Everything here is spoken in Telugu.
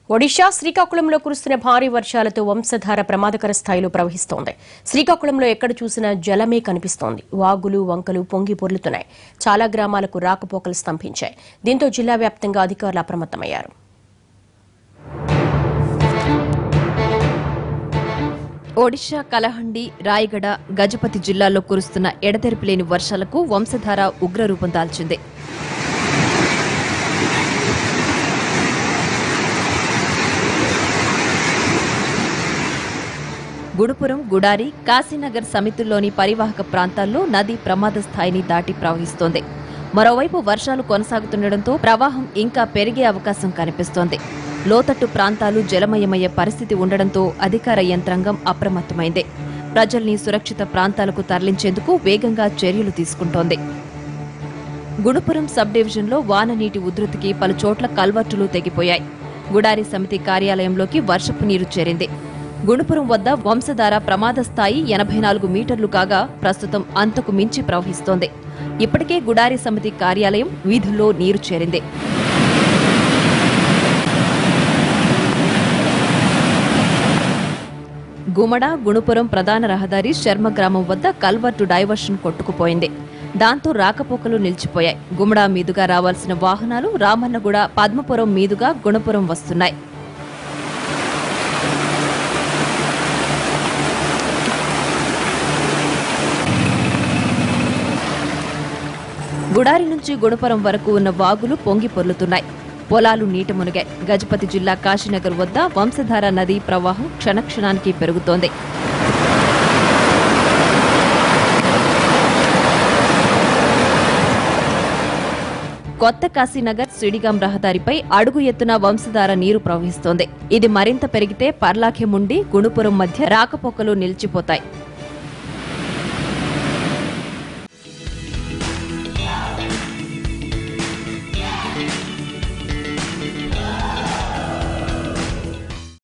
ఒడిషా శ్రీకాకుళంలో కురుస్తున్న భారీ వర్షాలతో వంశధార ప్రమాదకర స్థాయిలో ప్రవహిస్తోంది శ్రీకాకుళంలో ఎక్కడ చూసినా జలమే కనిపిస్తోంది వాగులు వంకలు పొంగి పొర్లుతున్నాయి చాలా గ్రామాలకు రాకపోకలు స్తంభించాయి దీంతో జిల్లా వ్యాప్తంగా అధికారులు అప్రమత్తమయ్యారు ఒడిషా కలహండి రాయగడ గజపతి జిల్లాల్లో కురుస్తున్న ఎడతెరిపిలేని వర్షాలకు వంశధార ఉగ్రరూపం దాల్చింది గుడుపురం గుడారి కాశీనగర్ సమితుల్లోని పరివాహక ప్రాంతాల్లో నది ప్రమాద స్థాయిని దాటి ప్రవహిస్తోంది మరోవైపు వర్షాలు కొనసాగుతుండటంతో ప్రవాహం ఇంకా పెరిగే అవకాశం కనిపిస్తోంది లోతట్టు ప్రాంతాలు జలమయమయ్యే పరిస్థితి ఉండడంతో అధికార యంత్రాంగం అప్రమత్తమైంది ప్రజల్ని సురక్షిత ప్రాంతాలకు తరలించేందుకు వేగంగా చర్యలు తీసుకుంటోంది గుణపురం సబ్ డివిజన్లో వాన నీటి ఉధృతికి పలు చోట్ల కల్వర్టులు తెగిపోయాయి గుడారి సమితి కార్యాలయంలోకి వర్షపు నీరు చేరింది గుణపురం వద్ద వంశధార ప్రమాద స్థాయి ఎనభై నాలుగు మీటర్లు కాగా ప్రస్తుతం అంతకు మించి ప్రవహిస్తోంది ఇప్పటికే గుడారి సమితి కార్యాలయం వీధుల్లో నీరు చేరింది గుమడ గుణపురం ప్రధాన రహదారి శర్మ గ్రామం వద్ద కల్వర్టు డైవర్షన్ కొట్టుకుపోయింది దాంతో రాకపోకలు నిలిచిపోయాయి గుమడ మీదుగా రావాల్సిన వాహనాలు రామన్నగూడ పద్మపురం మీదుగా గుణపురం వస్తున్నాయి గుడారి నుంచి గుణపురం వరకు ఉన్న వాగులు పొంగి పొర్లుతున్నాయి పొలాలు నీట మునిగాయి గజపతి జిల్లా కాశీనగర్ వద్ద వంశధార నదీ ప్రవాహం క్షణక్షణానికి పెరుగుతోంది కొత్త కాశీనగర్ సిడిగాం రహదారిపై అడుగు ఎత్తున వంశధార నీరు ప్రవహిస్తోంది ఇది మరింత పెరిగితే పర్లాఖెముండి గుణుపురం మధ్య రాకపోకలు నిలిచిపోతాయి